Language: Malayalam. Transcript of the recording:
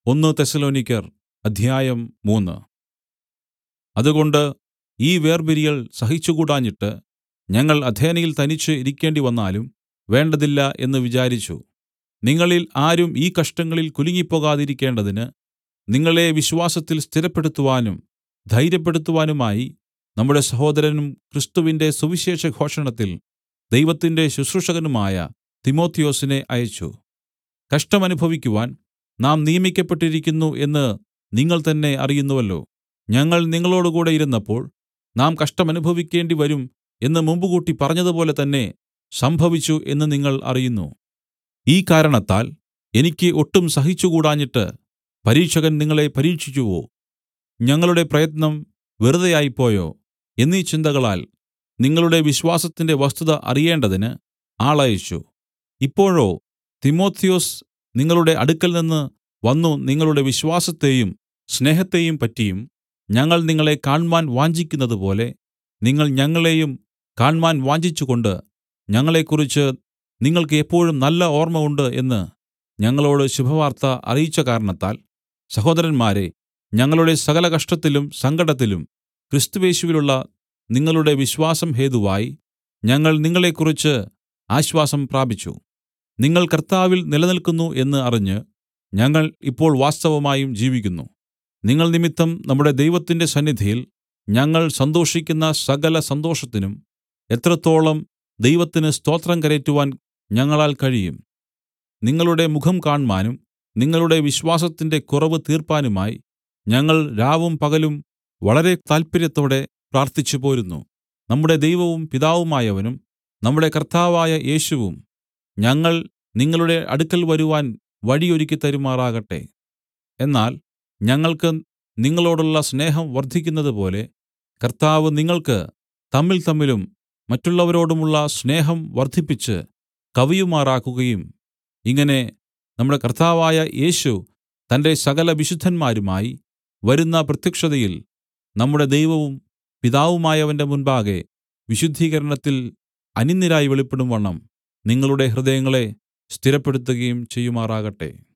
ഒന്ന് തെസ്സലോനിക്യർ അധ്യായം മൂന്ന് അതുകൊണ്ട് ഈ വേർപിരിയൽ സഹിച്ചുകൂടാഞ്ഞിട്ട് ഞങ്ങൾ അഥേനയിൽ തനിച്ച് ഇരിക്കേണ്ടിവന്നാലും വേണ്ടതില്ല എന്ന് വിചാരിച്ചു നിങ്ങളിൽ ആരും ഈ കഷ്ടങ്ങളിൽ കുലുങ്ങിപ്പോകാതിരിക്കേണ്ടതിന് നിങ്ങളെ വിശ്വാസത്തിൽ സ്ഥിരപ്പെടുത്തുവാനും ധൈര്യപ്പെടുത്തുവാനുമായി നമ്മുടെ സഹോദരനും ക്രിസ്തുവിന്റെ സുവിശേഷഘോഷണത്തിൽ ദൈവത്തിന്റെ ശുശ്രൂഷകനുമായ തിമൊഥെയൊസിനെ അയച്ചു കഷ്ടമനുഭവിക്കുവാൻ നാം നിയമിക്കപ്പെട്ടിരിക്കുന്നു എന്ന് നിങ്ങൾ തന്നെ അറിയുന്നുവല്ലോ ഞങ്ങൾ നിങ്ങളോടുകൂടെ ഇരുന്നപ്പോൾ നാം കഷ്ടമനുഭവിക്കേണ്ടിവരും എന്ന് മുമ്പുകൂട്ടി പറഞ്ഞതുപോലെ തന്നെ സംഭവിച്ചു എന്ന് നിങ്ങൾ അറിയുന്നു ഈ കാരണത്താൽ എനിക്ക് ഒട്ടും സഹിച്ചുകൂടാഞ്ഞിട്ട് പരീക്ഷകൻ നിങ്ങളെ പരീക്ഷിച്ചുവോ ഞങ്ങളുടെ പ്രയത്നം വെറുതെയായിപ്പോയോ എന്നീ ചിന്തകളാൽ നിങ്ങളുടെ വിശ്വാസത്തിന്റെ വസ്തുത അറിയേണ്ടതിന് ആളയച്ചു ഇപ്പോഴോ തിമൊഥെയൊസ് നിങ്ങളുടെ അടുക്കൽനിന്ന് വന്നു നിങ്ങളുടെ വിശ്വാസത്തെയും സ്നേഹത്തെയും പറ്റിയും ഞങ്ങൾ നിങ്ങളെ കാണ്മാൻ വാഞ്ചിക്കുന്നതുപോലെ നിങ്ങൾ ഞങ്ങളെയും കാണ്മാൻ വാഞ്ചിച്ചുകൊണ്ട് ഞങ്ങളെക്കുറിച്ച് നിങ്ങൾക്ക് എപ്പോഴും നല്ല ഓർമ്മ ഉണ്ട് എന്ന് ഞങ്ങളോട് ശുഭവാർത്ത അറിയിച്ച കാരണത്താൽ സഹോദരന്മാരെ ഞങ്ങളുടെ സകല കഷ്ടത്തിലും സങ്കടത്തിലും ക്രിസ്തുയേശുവിലുള്ള നിങ്ങളുടെ വിശ്വാസം ഹേതുവായി ഞങ്ങൾ നിങ്ങളെക്കുറിച്ച് ആശ്വാസം പ്രാപിച്ചു നിങ്ങൾ കർത്താവിൽ നിലനിൽക്കുന്നു എന്ന് അറിഞ്ഞ് ഞങ്ങൾ ഇപ്പോൾ വാസ്തവമായും ജീവിക്കുന്നു നിങ്ങൾ നിമിത്തം നമ്മുടെ ദൈവത്തിന്റെ സന്നിധിയിൽ ഞങ്ങൾ സന്തോഷിക്കുന്ന സകല സന്തോഷത്തിനും എത്രത്തോളം ദൈവത്തിന് സ്തോത്രം കരേറ്റുവാൻ ഞങ്ങളാൽ കഴിയും നിങ്ങളുടെ മുഖം കാണ്മാനും നിങ്ങളുടെ വിശ്വാസത്തിന്റെ കുറവ് തീർപ്പാനുമായി ഞങ്ങൾ രാവും പകലും വളരെ താല്പര്യത്തോടെ പ്രാർത്ഥിച്ചു പോരുന്നു നമ്മുടെ ദൈവവും പിതാവുമായവനും നമ്മുടെ കർത്താവായ യേശുവും ഞങ്ങൾ നിങ്ങളുടെ അടുക്കൽ വരുവാൻ വഴി ഒരുക്കിത്തരുമാറാകട്ടെ എന്നാൽ ഞങ്ങൾക്ക് നിങ്ങളോടുള്ള സ്നേഹം വർദ്ധിക്കുന്നതുപോലെ കർത്താവ് നിങ്ങൾക്ക് തമ്മിൽ തമ്മിലും മറ്റുള്ളവരോടുമുള്ള സ്നേഹം വർദ്ധിപ്പിച്ച് കവിയുമാറാക്കുകയും ഇങ്ങനെ നമ്മുടെ കർത്താവായ യേശു തന്റെ സകല വിശുദ്ധന്മാരുമായി വരുന്ന പ്രത്യക്ഷതയിൽ നമ്മുടെ ദൈവവും പിതാവുമായവന്റെ മുൻപാകെ വിശുദ്ധീകരണത്തിൽ അനിന്ദ്യരായി വെളിപ്പെടുംവണ്ണം നിങ്ങളുടെ ഹൃദയങ്ങളെ സ്ഥിരപ്പെടുത്തുകയും ചെയ്യുമാറാകട്ടെ